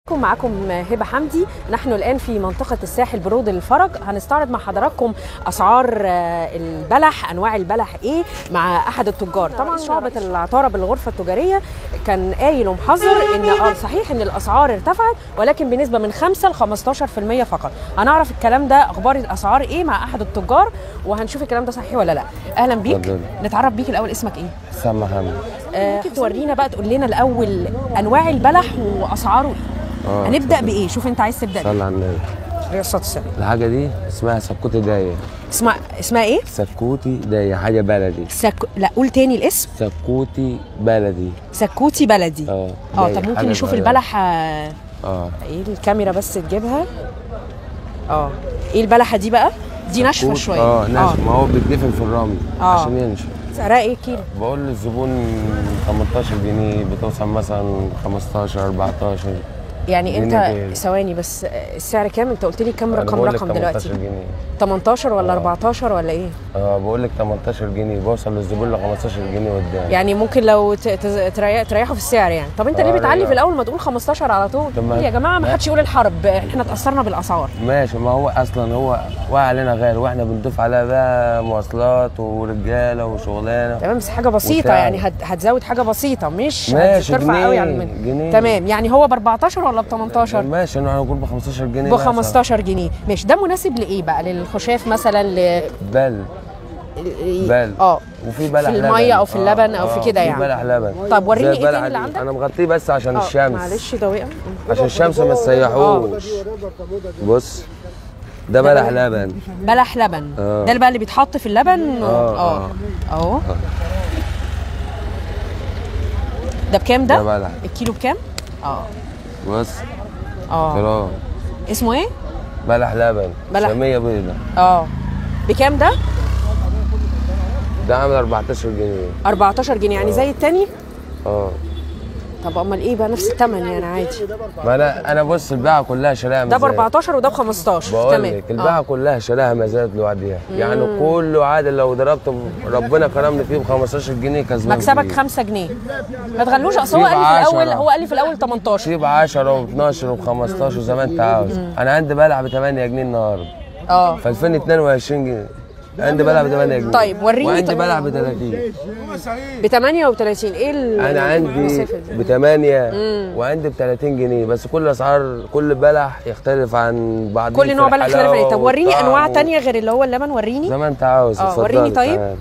معكم هبة حمدي نحن الآن في منطقة الساحل برود الفرج هنستعرض مع حضراتكم أسعار آه، البلح أنواع البلح إيه مع أحد التجار طبعا شعبة العطارة بالغرفة التجارية كان قايل ومحذر إن آه صحيح إن الأسعار ارتفعت ولكن بنسبة من 5 ل 15% فقط هنعرف الكلام ده أخبار الأسعار إيه مع أحد التجار وهنشوف الكلام ده صحيح ولا لا أهلا بيك اتفضل. نتعرف بيك الأول اسمك إيه سام محمد آه، ممكن تورينا بقى تقول لنا الأول أنواع البلح وأسعاره إيه اه هنبدا اتفضل. بايه شوف انت عايز تبدا بايه صلى على النبي عليه الصلاه والسلام الحاجة دي اسمها سكوتي داية اسمها اسمها ايه سكوتي داية حاجة بلدي سك... لا قول تاني الاسم سكوتي بلدي سكوتي بلدي اه اه داية، طب ممكن حاجة نشوف صغيرة. البلحه ايه اه الكاميرا بس تجيبها اه ايه البلحه دي بقى دي ناشفه سكوت- شويه اه ناشف ما هو بيتدفن في الرمل آه. عشان ينشف سعرها ايه كيلو بقول للزبون 18 جنيه بتوصل مثلا 15 14 يعني جنيه انت كده. ثواني بس آه، السعر كام انت قلت لي كام أنا رقم بقول لك رقم دلوقتي 18 جنيه 18 ولا آه. 14 ولا ايه اه بقول لك 18 جنيه بوصل للزبون ل 15 جنيه قدام يعني ممكن لو ت- تز- تريح- تريحوا في السعر يعني طب انت ليه آه، بتعلي لا. في الاول ما تقول 15 على طول طب ما- يا جماعه ما ما- حدش يقول الحرب احنا اتاثرنا بالاسعار ماشي ما هو اصلا هو واقع علينا غالي واحنا بنضيف عليها بقى مواصلات ورجاله وشغلانه تمام بس حاجه بسيطه وسعر. يعني هت- هتزود حاجه بسيطه مش ماشي، هترفع جنيه، قوي على المنتج جنيه. تمام يعني هو ب 14 ولا ب 18 ماشي انا هنقول ب 15 جنيه ب مثلاً. 15 جنيه ماشي ده مناسب لايه بقى للخشاف مثلا ل بل بل اه وفي بلح في لبن. المية أو في آه، اللبن أو في آه، كده في يعني. بلح لبن طب وريني زي إيه تاني البلح اللي دي. عندك؟ انا مغطيه بس عشان آه، الشمس معلش ضوئه عشان الشمس ما تسيحوش بص ده بلح لبن بلح لبن آه. ده اللي بقى اللي بيتحط في اللبن آه، اه آه. اهو ده بكام ده؟ ده بلح. الكيلو بكام؟ اه بص اه كرام اسمه ايه؟ بلح لبن بلح. شاميه بيضه اه بكام ده؟ ده عامل 14 جنيه 14 جنيه يعني زي التاني؟ اه طب امال ايه بقى نفس الثمن يعني عادي ما انا انا بص البيعه كلها شرايها ده ب مزاد. 14 وده ب 15 بقول تمام لك البيعه كلها شرايها مزاد لوحدها يعني كله عادي لو ضربت ربنا كرمني فيه ب 15 جنيه كسبان مكسبك فيه. 5 جنيه ما تغلوش اصل هو سيب قال لي في الاول عشرة. هو قال لي في الاول 18 سيب 10 و12 و15 زي ما انت عاوز انا عندي بلع ب 8 جنيه النهارده اه في 2022 جنيه عندي بلع ب 8 جنيه طيب وريني وعندي طب- بلع ب 30 ب 38 ايه ال- انا عندي المسافة دي؟ ب 8 وعندي ب 30 جنيه بس كل اسعار كل بلح يختلف عن بعض كل نوع بلح خلاف عليه طب وريني انواع تانية غير اللي هو اللبن وريني زي ما انت عاوز اه، اتفضلي، وريني طيب. تعالى.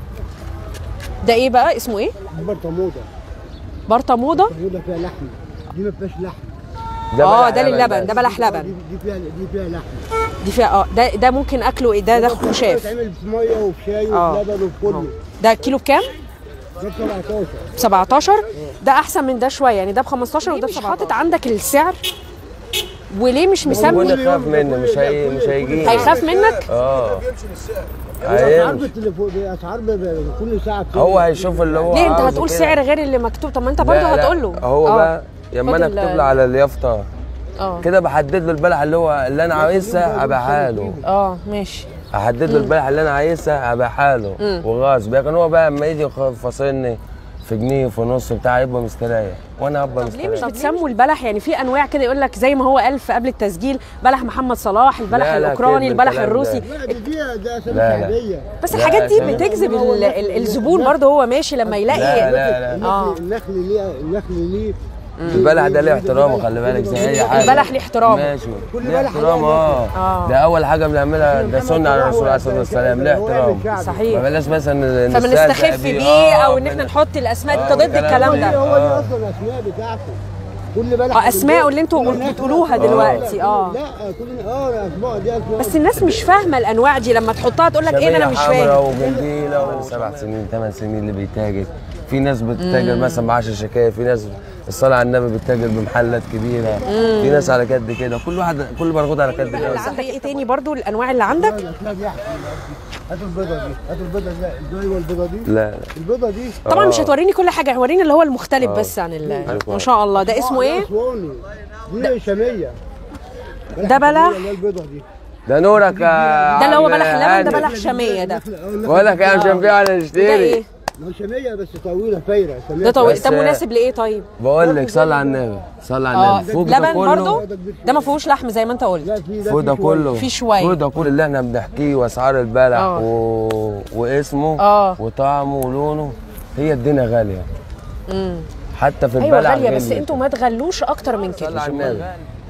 ده ايه بقى اسمه ايه برطموطه برطموده موضه فيها لحم دي ما فيهاش لحم ده اه بلح ده لبن للبن بس. ده بلح دي لبن دي فيها دي فيها لحم دي فيها اه ده ده ممكن اكله ايه ده ده خشاف بتعمل في ميه وفي شاي اه. وفي لبن وفي كله ده كيلو بكام ده ب 17 ب 17 ده احسن من ده شويه يعني ده ب 15 وده مش حاطط عندك السعر وليه مش الزبون مسمي يخاف مني مش هي مش هيجي هيخاف منك اه اسعار هيمشي. بالتليفون اسعار ب- ب- كل ساعه بتنزل. هو هيشوف اللي هو ليه انت عاوزه هتقول كده. سعر غير اللي مكتوب طب ما انت لا، برضه لا، هتقول له هو اه. بقى لما انا خد ال- اكتب له على اليافطه اه كده بحدد له البلح اللي هو اللي انا عايزها ابيعها له اه ماشي احدد له البلح اللي انا عايزها ابيعها له وغصب لكن هو بقى اما يجي يخ- فاصلني في جنيه في نص بتاع يبقى مستريح وانا هبقى ليه مش مستريح بتسموا البلح يعني في انواع كده يقول لك زي ما هو قال في قبل التسجيل بلح محمد صلاح البلح لا، لا، الاوكراني كذب البلح الكلام ده. الروسي لا دي فيها ده اسامي لا، لا. شعبيه بس لا، الحاجات دي أسامي. بتجذب ال- ال- الزبون برضه هو ماشي لما يلاقي لا لا لا اه النخل النخل ليه النخل ليه البلح ده ليه احترامه خلي بالك زي اي حاجه البلح ليه احترامه. ماشي كل ليه بلح احترام ليه اه آه. ده اول حاجه بنعملها ده سنه على الرسول عليه الصلاه والسلام ليه احترام ما صحيح بلاش مثلا فما نستهزأ نستخف بيه. بيه آه، او ان احنا بن- نحط الاسماء آه، انت ضد والكلام الكلام ده. ده هو دي آه. اصلا الاسماء بتاعته كل بلح اه اسماء اللي انتوا بتقولوها دلوقتي اه لا كل اه اسماء دي اسماء بس الناس مش فاهمه الانواع دي لما تحطها تقول لك ايه ده انا مش شبيه فاهم حمرا وجنديله وسبع سنين ثمان سنين اللي بيتاجر في ناس بتتاجر مثلا ب 10 شكاير في ناس الصلاه على النبي بتتاجر بمحلات كبيره في ناس على قد كده كل واحد كل مرغوط على قد اللي كده عندك ايه تاني برضو الانواع اللي عندك الاسماء دي احسن هاتوا البيضه دي هاتوا البيضه دي ايوه البيضه دي لا البيضه دي طبعا آه. مش هتوريني كل حاجه وريني اللي هو المختلف بس عن ال- أيوة. ما شاء الله ده اسمه ايه اسواني دي شاميه ده بلح؟ اللي هي البيضه دي ده نورك يا ده اللي هو عم بلح اللبن ده هاني. بلح شاميه ده بقول لك يا مش هنبيع ولا وده نشتري ايه موسميه بس طويله فايره ده سميها طويل بس- طب مناسب لايه طيب بقول لك صلي على النبي صلي على اه النبي فوق ده لبن كله برضو ده ما فيهوش لحم زي ما انت قلت لا في ده فوق ده في شوية. كله في شوية. فوق ده كله اللي احنا بنحكيه واسعار البلح اه. و... واسمه اه. وطعمه ولونه هي الدنيا غاليه حتى في ايوه البلح غاليه بس غليت. انتوا ما تغلوش اكتر من صلي كده على النبي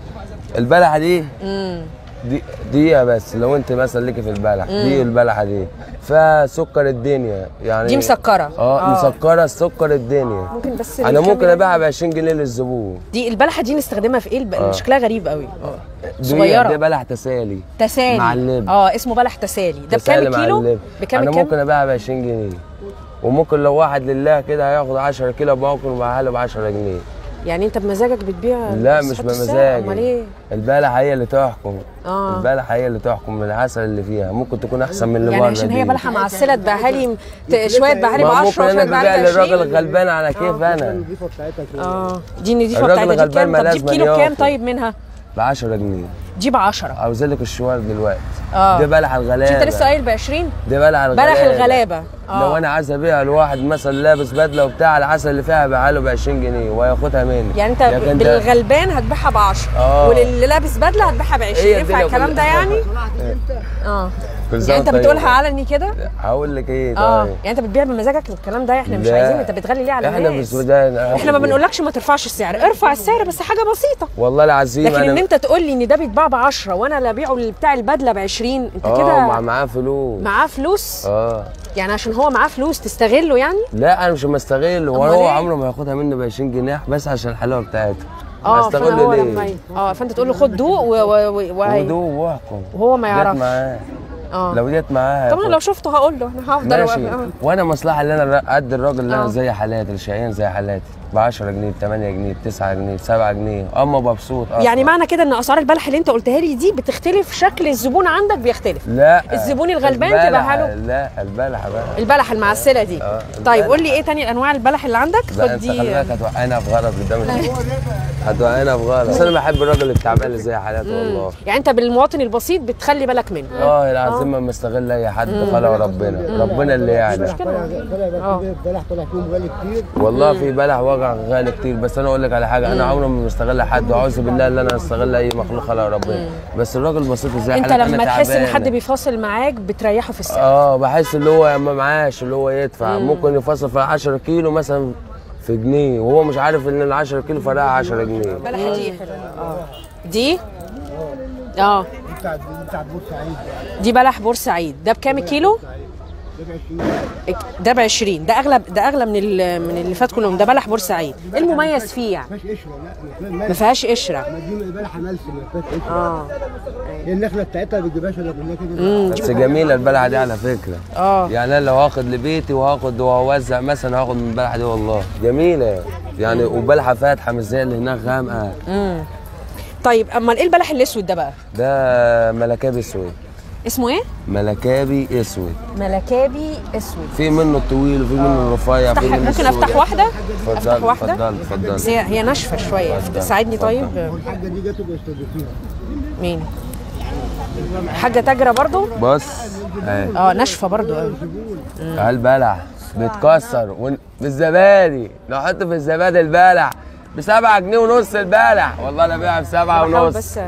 البلحه دي امم دي دقيقة بس لو انت مثلا ليكي في البلح دي البلحة دي فسكر الدنيا يعني دي مسكره اه مسكرة سكر الدنيا ممكن بس انا ممكن الكاميرا- ابيعها ب 20 جنيه للزبون دي البلحه دي نستخدمها في ايه الب... شكلها غريب قوي دي- صغيرة. دي بلح تسالي تسالي مع اللب. اه اسمه بلح تسالي ده تسالي بكام مع الكيلو اللب. بكام انا الكيلو ممكن ابيعها ب 20 جنيه وممكن لو واحد لله كده هياخد 10 كيلو ممكن ابيعها له ب 10 جنيه يعني انت بمزاجك بتبيع لا بس مش حط السعر، امال بمزاجي ايه البلح هي اللي تحكم آه. البلح هي اللي تحكم من العسل اللي فيها ممكن تكون احسن من اللي يعني بره عشان هي دي. بلحه معسله تبيعها لي ت- شويه تبيعها لي ب ما 10 ممكن وشويه انا تبيعها ببيع لي ب 20 للراجل الغلبان على كيف انا النظيفه بتاعتها كده. اه دي النضيفه الراجل بتاعتها دي الغلبان بكام ما طب دي لازم بكيلو بكام ياخد. طيب منها ب 10 جنيه دي ب 10 عاوز لك الشوار دلوقتي اه دي بلح مش الغلابه انت لسه قايل ب 20 دي بلح الغلابه بلح الغلابه اه لو انا عايز ابيع لواحد مثلا لابس بدله وبتاع العسل اللي فيها هبيعها له ب 20 جنيه وهياخدها مني يعني انت لكن ده- بالغلبان هتبيعها ب 10 آه. وللي لابس بدله هتبيعها ب 20 هي ينفع الدنيا الكلام ده كلها. يعني؟ اه كل سنة يعني انت وأنت بتقولها طيب. علني كده؟ هقول لك ايه اه طيب يعني انت بتبيع بمزاجك الكلام ده احنا مش لا. عايزين انت بتغلي ليه على احنا الناس بالسودان احنا ما بنقولكش ما ترفعش السعر ارفع السعر بس حاجه بسيطه والله العظيم لكن ان انا انت تقول لي ان ده بيتباع ب 10 وانا اللي ابيعه بتاع البدله ب 20 انت اه كده مع معاه فلوس معاه فلوس اه يعني عشان هو معاه فلوس تستغله يعني لا انا مش مستغل هو أمال هو إيه؟ عمره ما ياخدها مني ب 20 جنيه بس عشان الحلاوه بتاعته اه فانا استغله هو ليه؟ لما ي- اه فانت تقول له خد دوق و- و- و- وهي- ودوق واحكم وهو ما جت يعرفش معاه اه لو جت معاه طبعا هياخد. لو شفته هقول له انا هفضل ماشي واقف- آه. وانا مصلحه اللي انا قد الراجل اللي آه. انا زي حالاتي الشقيان زي حالاتي ب 10 جنيه ب 8 جنيه ب 9 جنيه ب 7 جنيه اما مبسوط أصلاً. يعني معنى كده ان اسعار البلح اللي انت قلتها لي دي بتختلف شكل الزبون عندك بيختلف لا الزبون الغلبان البلح- تبقى له؟ لا البلح بقى البلح المعسله دي آه، طيب البلح. قول لي ايه تاني انواع البلح اللي عندك لا خد انت دي خلي بالك هتوقعنا في غلط قدام الناس. هتوقعنا في غلط بس انا بحب الراجل التعبان اللي زي حالاتي والله يعني انت بالمواطن البسيط بتخلي بالك منه اه العظيم ما مستغل اي حد خلق ربنا ربنا اللي يعني بلح طلع طلع بس بلح طلع فيهم غالي كتير والله في بلح وجع غالي كتير بس انا اقول لك على حاجه انا عمري ما مستغل حد واعوذ بالله ان انا استغل اي مخلوق خلق ربنا بس الراجل البسيط زي انت حالاتي لما أنا تحس ان تعبان. حد بيفاصل معاك بتريحه في السعر اه بحس اللي هو ما معاش اللي هو يدفع ممكن يفصل في 10 كيلو مثلا في جنيه وهو مش عارف ان ال 10 كيلو فرقها 10 جنيه البلحه دي حلوه اه دي اه دي بتاع دي بتاع بورسعيد دي بلح بورسعيد ده بكام الكيلو ده ب 20 ده ب 20 ده اغلى ده اغلى من ال- من اللي فات كلهم ده بلح بورسعيد ايه المميز فيه يعني ما فيهاش قشره لا ما ما فيهاش قشره دي بلحه ملسم ما فيهاش قشره اه هي النخله بتاعتها ما بتجيبهاش الا كلها كده بس جميله البلحه دي على فكره اه يعني انا لو هاخد لبيتي وهاخد وهوزع مثلا هاخد من البلحه دي والله جميله يعني وبلحه فاتحه مش زي اللي هناك غامقه طيب امال ايه البلح الاسود ده بقى ده ملكابي اسود اسمه ايه ملكابي اسود ملكابي اسود في منه الطويل وفي منه الرفيع في افتح منه ممكن السوري. افتح واحده اتفضل افتح واحده اتفضل اتفضل بس هي هي ناشفه شويه اتفضل. ساعدني اتفضل. طيب والحاجه دي جت وبيستضيفوها مين حاجه تاجره برضو بص اهي اه ناشفه برضو قوي البلح بيتكسر ون- بالزبادي نحط في الزبادي البلح بسبعة جنيه ونص البلح والله انا بيعها بسبعة بحاول ونص بس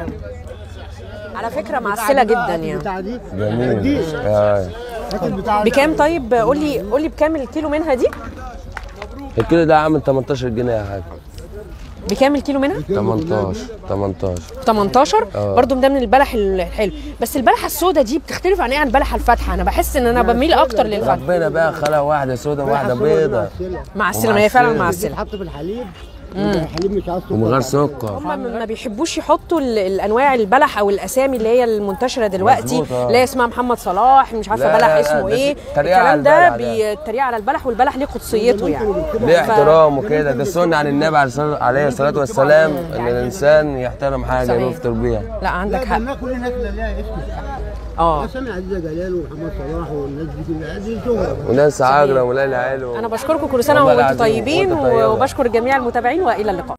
على فكره معسله جدا يعني البتاع دي جميل آه. هات البتاع ده. بكام طيب قول لي قول لي بكام الكيلو منها دي الكيلو ده عامل 18 جنيه يا حاج بكام الكيلو منها 18 18 18 اه. برضو ده من البلح الحلو بس البلحه السوداء دي بتختلف عن ايه عن البلحه الفاتحه انا بحس ان انا بميل اكتر للفاتحه ربنا بقى خلق واحده سودا وواحده بيضة مع السلامه هي فعلا مع ومعسلة. السلامه بتتحط في الحليب الحليب مش عاوز ومن غير سكر سكر هم ما بيحبوش يحطوا ال- الانواع البلح او الاسامي اللي هي المنتشره دلوقتي مظبوط، اه. اللي هي اسمها محمد صلاح مش عارفه لا، بلح لا، اسمه ده ايه تريقة على الكلام ده البلح ده. بي- التريقه على البلح والبلح ليه قدسيته يعني ليه ف- احترامه كده ده سنة عن النبي عليه الصلاة- عليه الصلاة والسلام ان الانسان يحترم حاجة صحيح. ويفطر بيها لا عندك لا حق ده كل نخله لها اسم اه اسامي عزيزه جلال ومحمد صلاح والناس دي كلها دي شهره وناس عاجرة وليلة علو انا بشكركم كل سنه والله وانتم العظيم طيبين وانت طيبة. وبشكر جميع المتابعين والى اللقاء